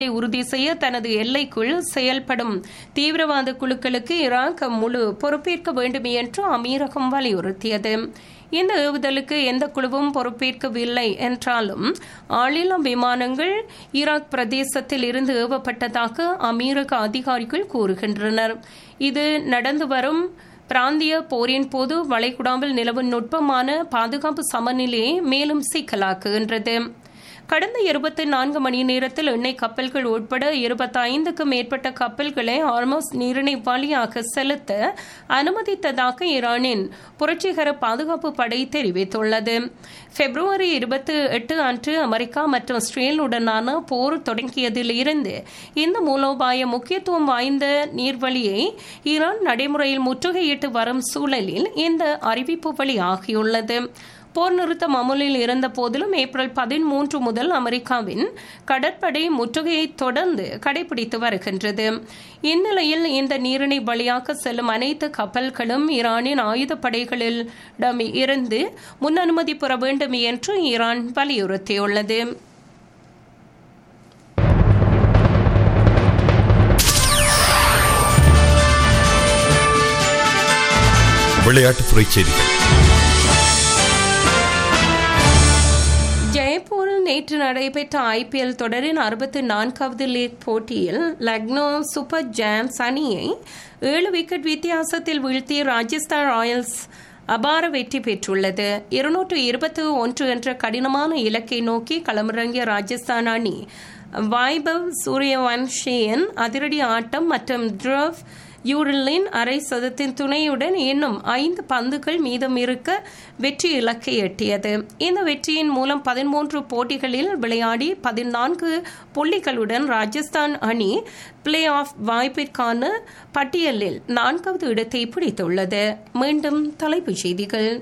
உறுதி செய்ய தனது எல்லைக்குள் செயல்படும் தீவிரவாத குழுக்களுக்கு ஈராக் முழு பொறுப்பேற்க வேண்டும் என்று அமீரகம் வலியுறுத்தியது இந்த ஏவுதலுக்கு எந்த குழுவும் பொறுப்பேற்கவில்லை என்றாலும் ஆளில்லா விமானங்கள் ஈராக் பிரதேசத்தில் இருந்து ஏவப்பட்டதாக அமீரக அதிகாரிகள் கூறுகின்றனர் இது நடந்து வரும் பிராந்திய போரின் போது வளைகுடாவில் நிலவும் நுட்பமான பாதுகாப்பு சமநிலையை மேலும் சிக்கலாக்குகின்றது கடந்த இருபத்தி நான்கு மணி நேரத்தில் எண்ணெய் கப்பல்கள் உட்பட இருபத்தைந்துக்கும் மேற்பட்ட கப்பல்களை ஆல்மோஸ் நீரிணை வழியாக செலுத்த அனுமதித்ததாக ஈரானின் புரட்சிகர பாதுகாப்பு படை தெரிவித்துள்ளது பிப்ரவரி இருபத்தி எட்டு அன்று அமெரிக்கா மற்றும் இஸ்ரேலுடனான போர் தொடங்கியதில் இருந்து இந்த மூலோபாய முக்கியத்துவம் வாய்ந்த நீர்வழியை ஈரான் நடைமுறையில் முற்றுகையிட்டு வரும் சூழலில் இந்த அறிவிப்பு வெளியாகியுள்ளது போர் நிறுத்தம் அமுலில் இருந்த போதிலும் ஏப்ரல் பதிமூன்று முதல் அமெரிக்காவின் கடற்படை முற்றுகையை தொடர்ந்து கடைபிடித்து வருகின்றது இந்நிலையில் இந்த நீரிணை வழியாக செல்லும் அனைத்து கப்பல்களும் ஈரானின் ஆயுதப்படைகளிடம் இருந்து முன் அனுமதி பெற வேண்டும் என்று ஈரான் வலியுறுத்தியுள்ளது விளையாட்டுத்துறை செய்திகள் ஜெய்ப்பூரில் நேற்று நடைபெற்ற ஐபிஎல் தொடரின் அறுபத்தி நான்காவது லீக் போட்டியில் லக்னோ சூப்பர் ஜாம்ஸ் அணியை ஏழு விக்கெட் வித்தியாசத்தில் வீழ்த்திய ராஜஸ்தான் ராயல்ஸ் அபார வெற்றி பெற்றுள்ளது இருநூற்று இருபத்தி ஒன்று என்ற கடினமான இலக்கை நோக்கி களமிறங்கிய ராஜஸ்தான் அணி வைபவ் சூரியவன்ஷியின் அதிரடி ஆட்டம் மற்றும் ட்ரவ் யூரிலின் அரை சதத்தின் துணையுடன் இன்னும் ஐந்து பந்துகள் மீதம் இருக்க வெற்றி இலக்கை எட்டியது இந்த வெற்றியின் மூலம் பதிமூன்று போட்டிகளில் விளையாடி பதினான்கு புள்ளிகளுடன் ராஜஸ்தான் அணி பிளே ஆஃப் வாய்ப்பிற்கான பட்டியலில் நான்காவது இடத்தை பிடித்துள்ளது மீண்டும் தலைப்புச் செய்திகள்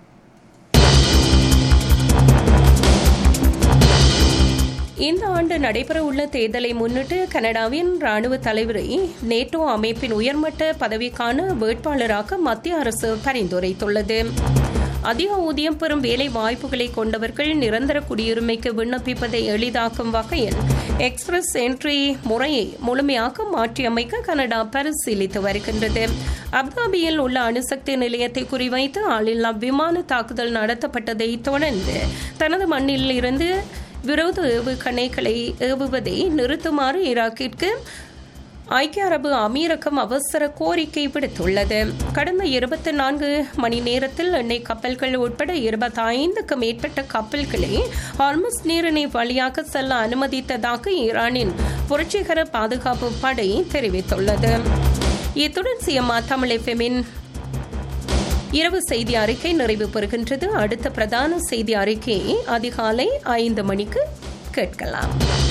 இந்த ஆண்டு நடைபெறவுள்ள தேர்தலை முன்னிட்டு கனடாவின் ராணுவ தலைவரை நேட்டோ அமைப்பின் உயர்மட்ட பதவிக்கான வேட்பாளராக மத்திய அரசு பரிந்துரைத்துள்ளது அதிக ஊதியம் பெறும் வேலை வாய்ப்புகளை கொண்டவர்கள் நிரந்தர குடியுரிமைக்கு விண்ணப்பிப்பதை எளிதாக்கும் வகையில் எக்ஸ்பிரஸ் என்ட்ரி முறையை முழுமையாக மாற்றியமைக்க கனடா பரிசீலித்து வருகின்றது அப்தாபியில் உள்ள அணுசக்தி நிலையத்தை குறிவைத்து ஆளில்லா விமான தாக்குதல் நடத்தப்பட்டதை தொடர்ந்து தனது மண்ணில் இருந்து விரோத ஏவுகணைகளை ஏவுவதை நிறுத்துமாறு ஈராக்கிற்கு ஐக்கிய அரபு அமீரகம் அவசர கோரிக்கை விடுத்துள்ளது கடந்த இருபத்தி நான்கு மணி நேரத்தில் எண்ணெய் கப்பல்கள் உட்பட இருபத்தி ஐந்துக்கு மேற்பட்ட கப்பல்களை ஹார்மஸ் நீரிணை வழியாக செல்ல அனுமதித்ததாக ஈரானின் புரட்சிகர பாதுகாப்பு படை தெரிவித்துள்ளது இத்துடன் சிஎம்ஆ தமிழ் எஃப்எம்மின் இரவு செய்தி அறிக்கை நிறைவு பெறுகின்றது அடுத்த பிரதான செய்தி அறிக்கையை அதிகாலை ஐந்து மணிக்கு கேட்கலாம்